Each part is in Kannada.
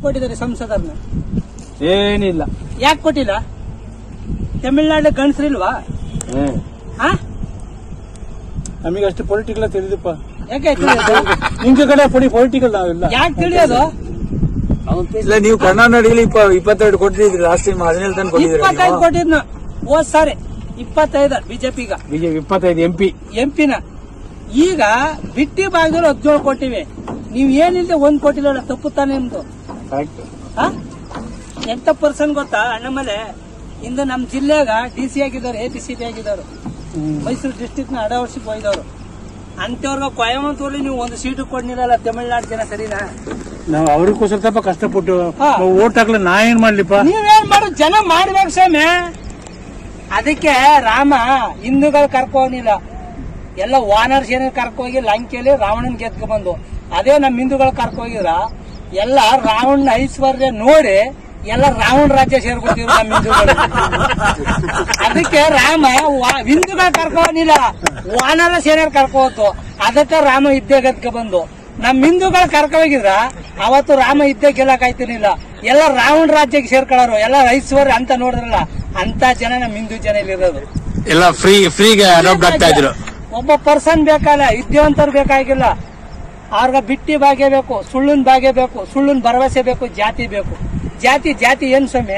ಕೊಟ್ಟಿದ್ದಾರೆ ಸಂಸದರ್ನ ಏನಿಲ್ಲ ಯಾಕೆ ಕೊಟ್ಟಿಲ್ಲ ತಮಿಳ್ನಾಡು ಗಂಡಸ್ರಿಲ್ವಾ ಹ್ಮ್ ಹಾ ನಮಗೆ ಅಷ್ಟು ಪೊಲಿಟಿಕಲ್ ತಿಳಿದಪ್ಪ ಯಾಕೆ ತಿಳಿಯೋದು ನಿಮ್ಗೆ ಕಡೆ ಪುಡಿ ಪೊಲಿಟಿಕಲ್ ನಾವಿಲ್ಲ ಯಾಕೆ ತಿಳಿಯೋದು ಇಲ್ಲ ನೀವು ಕರ್ನಾಟಕದಲ್ಲಿ ಇಪ್ಪ ಇಪ್ಪತ್ತೆರಡು ಕೊಟ್ಟಿದ್ರಿ ಲಾಸ್ಟ್ ಟೈಮ್ ಹದಿನೇಳು ತನಕ ಇಪ್ಪತ್ತೈದು ಕೊಟ್ಟಿದ್ರಿ ಕೊಟ್ಟಿದ್ನ ಹೋದ್ ಸಾರಿ ಇಪ್ಪತ್ತೈದು ಬಿಜೆಪಿಗ ಬಿಜೆಪಿ ಇಪ್ಪತ್ತೈದು ಎಂಪಿ ಎಂಪಿನ ಈಗ ಬಿಟ್ಟಿ ಭಾಗದಲ್ಲಿ ಹದಿನೇಳು ಕೊಟ್ಟಿವಿ ನೀವ್ ಏನಿಲ್ಲದೆ ಒಂದ್ ಕೊಟ್ಟಿಲ್ಲ ತಪ್ಪು ತಾನೇ ನಿಮ್ದು ಕರೆಕ್ಟ್ ಹಾ? ಎಂತ ಪರ್ಸನ್ ಗೊತ್ತಾ ಅಣ್ಣಮಲೆ ಇಂದು ನಮ್ ಜಿಲ್ಲೆಗ ಡಿ ಸಿ ಆಗಿದ್ದಾರೆ ಎ ಪಿ ಸಿ ಪಿ ಆಗಿದ್ದಾರೆ ಮೈಸೂರು ಡಿಸ್ಟಿಕ್ ನ ಅಡವರ್ಸಿಗೆ ಹೋಗಿದವರು ಅಂತವ್ರಿಗೆ ಕೊಯಮತ್ತೂರಲ್ಲಿ ನೀವು ಒಂದು ಸೀಟು ಕೊಡ್ನಿರಲ್ಲ ತಮಿಳ್ನಾಡು ಜನ ಸರಿನಾ ನಾವು ಅವ್ರಿಗೂ ಸ್ವಲ್ಪ ಕಷ್ಟಪಟ್ಟು ಹಾ. ಓಟ್ ಹಾಕ್ಲ ನಾ ಏನ್ ಮಾಡ್ಲಿಪ್ಪ ನೀವೇನ್ ಮಾಡು ಜನ ಮಾಡ್ಬೇಕು ಸ್ವಾಮಿ ಅದಕ್ಕೆ ರಾಮ ಹಿಂದೂಗಳು ಕರ್ಕೋನಿಲ್ಲ ಎಲ್ಲ ವಾನರ್ ಸೇನೆ ಕರ್ಕೋಗಿ ಲಂಕೆಯಲ್ಲಿ ರಾವಣನ್ ಗೆದ್ಕ ಬಂದು ಅದೇ ನಮ್ಮ ಹಿಂದೂಗಳು ಕರ್ಕೋಗಿದ್ರ ಎಲ್ಲ ರಾವಣ ಐಶ್ವರ್ಯ ನೋಡಿ ಎಲ್ಲ ರಾವಣ ರಾಜ್ಯ ಸೇರ್ಕೊತಿದ್ರು ನಮ್ಮ ಹಿಂದೂಗಳು ಅದಕ್ಕೆ ರಾಮ ವಾ- ಹಿಂದೂಗಳು ಕರ್ಕೋನಿಲ್ಲ ವಾನರ ಸೇನೆ ಕರ್ಕೋತು ಅದಕ್ಕೆ ರಾಮ ಇದ್ದೇ ಗೆದ್ಕ ಬಂದು ನಮ್ ಹಿಂದೂಗಳು ಕರ್ಕೋಗಿದ್ರ ಅವತ್ತು ರಾಮ ಇದ್ದೇ ಗೆಲ್ಲಕ್ ಆಯ್ತಿರ್ಲಿಲ್ಲ ಎಲ್ಲ ರಾವಣ ರಾಜ್ಯಕ್ಕೆ ಸೇರ್ಕೊಳ್ಳೋರು ಎಲ್ಲ ಐಶ್ವರ್ಯ ಅಂತ ನೋಡಿದ್ರಲ್ಲ ಅಂತ ಜನ ನಮ್ ಹಿಂದೂ ಜನ ಇಲ್ಲಿರೋದು ಎಲ್ಲ ಫ್ರೀ ಫ್ರೀಗೆ ಅಡಾಪ್ಟ್ ಆಗ್ತಾ ಇದ್ರು ಒಬ್ಬ ಪರ್ಸನ್ ಬೇಕಲ್ಲ ವಿದ್ಯಾವಂತರು ಬೇಕಾಗಿಲ್ಲ ಅವ್ರಿಗೆ ಬಿಟ್ಟಿ ಭಾಗ್ಯ ಬೇಕು ಸುಳ್ಳಿನ ಭಾಗ್ಯ ಬೇಕು ಸುಳ್ಳಿನ ಭರವಸೆ ಬೇಕು ಜಾತಿ ಬೇಕು ಜಾತಿ ಜಾತಿ ಏನ್ ಸ್ವಾಮಿ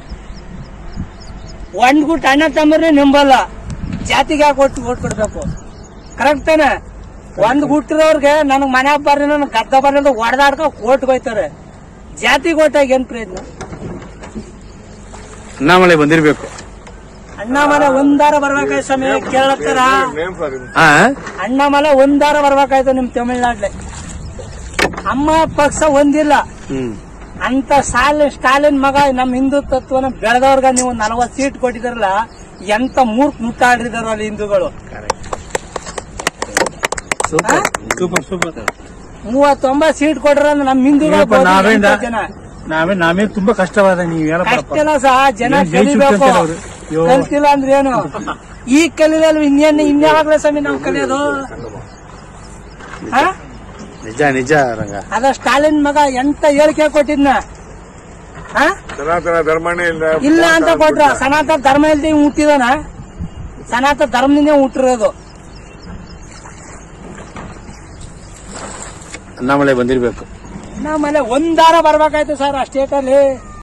ಒಂದ್ ಗುಟ್ ಅಣ್ಣ ತಮ್ಮರೇ ನಂಬಲ್ಲ ಜಾತಿಗೆ ಯಾಕೆ ಒಟ್ಟು ಓಟ್ ಕೊಡ್ಬೇಕು ಕರೆಕ್ಟ್ ತಾನೆ ಒಂದ್ ಗುಟ್ಟಿರೋರ್ಗೆ ನನಗ್ ಮನೆ ಬರ್ರಿ ನನಗ್ ಗದ್ದ ಬರ್ಲಿ ಅಂತ ಹೊಡೆದಾಡ್ಕೊ ಓಟ್ಗೆ ಹೋಯ್ತಾರೆ ಜಾತಿಗೆ ಓಟಾಗ ಏನ್ ಪ್ರಯೋಜನ ಅಣ್ಣಾಮಲೈ ಬಂದಿರ್ಬೇಕು ಅಣ್ಣಾಮಲೆ ಒಂದಾರ ಬರ್ಬೇಕಾಯ್ತು ಸ್ವಾಮಿ ಕೇಳತ್ತಾರ ಹಾ ಅಣ್ಣಾಮಲೆ ಒಂದಾರ ಬರ್ಬೇಕಾಯ್ತು ನಿಮ್ ತಮಿಳ್ನಾಡ್ಲೆ ಅಮ್ಮ ಪಕ್ಷ ಒಂದಿಲ್ಲ ಹ್ಮ್ ಅಂತ ಸ್ಟಾಲಿನ್ ಸ್ಟಾಲಿನ್ ಮಗ ನಮ್ ಹಿಂದುತ್ವನ ಬೆಳೆದವ್ರಗ ನೀವು ನಲವತ್ ಸೀಟ್ ಕೊಟ್ಟಿದಾರಲ್ಲ ಎಂತ ಮೂರ್ಖ ಮುಟ್ಟಾಡಿದಾರ ಅಲ್ಲಿ ಹಿಂದೂಗಳು ಸೂಪರ್ ಸೂಪರ್ ಸೂಪರ್ ಮೂವತ್ತೊಂಬತ್ ಸೀಟ್ ಕೊಟ್ರ ನಮ್ ಹಿಂದೂಗಳು ಏನಪ್ಪ, ನಾವೇಂದ ಎಂತ ಜನ ನಾವೇ ನಾವೇ ತುಂಬಾ ಕಷ್ಟವಾದ ನೀವು ಕಷ್ಟ ಹೇಳಪ್ಪ ಇಲ್ಲ ಸಹ ಜನ ಏನ್ ಜೈ ಕಲಿಬೇಕು ಸುತ್ತಂತಾರೆ ಅವ್ರು. ಅಯ್ಯೋ. ಕಲ್ತಿಲ್ಲ ಅಂದ್ರೆ ಏನು ಈಗ ಕಲಿಲ್ಲ ಇನ್ನೇನು ಇನ್ಯಾವಾಗ್ಲೇ ಸ್ವಾಮಿ ನಾವು ಕಲಿಯೋದು ಹಾ ನಿಜ ನಿಜ ರಂಗ ಅದ ಸ್ಟಾಲಿನ್ ಮಗ ಎಂತ ಹೇಳಿಕೆ ಕೊಟ್ಟಿದ್ನ ಹಾ? ಸನಾತನ ಧರ್ಮನೇ ಇಲ್ಲ ಇಲ್ಲ ಅಂತ ಕೊಟ್ರ ಸನಾತನ ಧರ್ಮ ಇಲ್ದೆ ಇವ್ನ್ ಹುಟ್ಟಿದಾನ ಸನಾತನ ಧರ್ಮದಿಂದ ಹುಟ್ಟಿರೋದು ಅಣ್ಣಾಮಲೈ ಬಂದಿರ್ಬೇಕು ನಮ್ಮನೆ ಒಂದಾರ ಬರ್ಬೇಕಾಯ್ತು ಸರ್ ಆ ಸ್ಟೇಟ್ ಅಲ್ಲಿ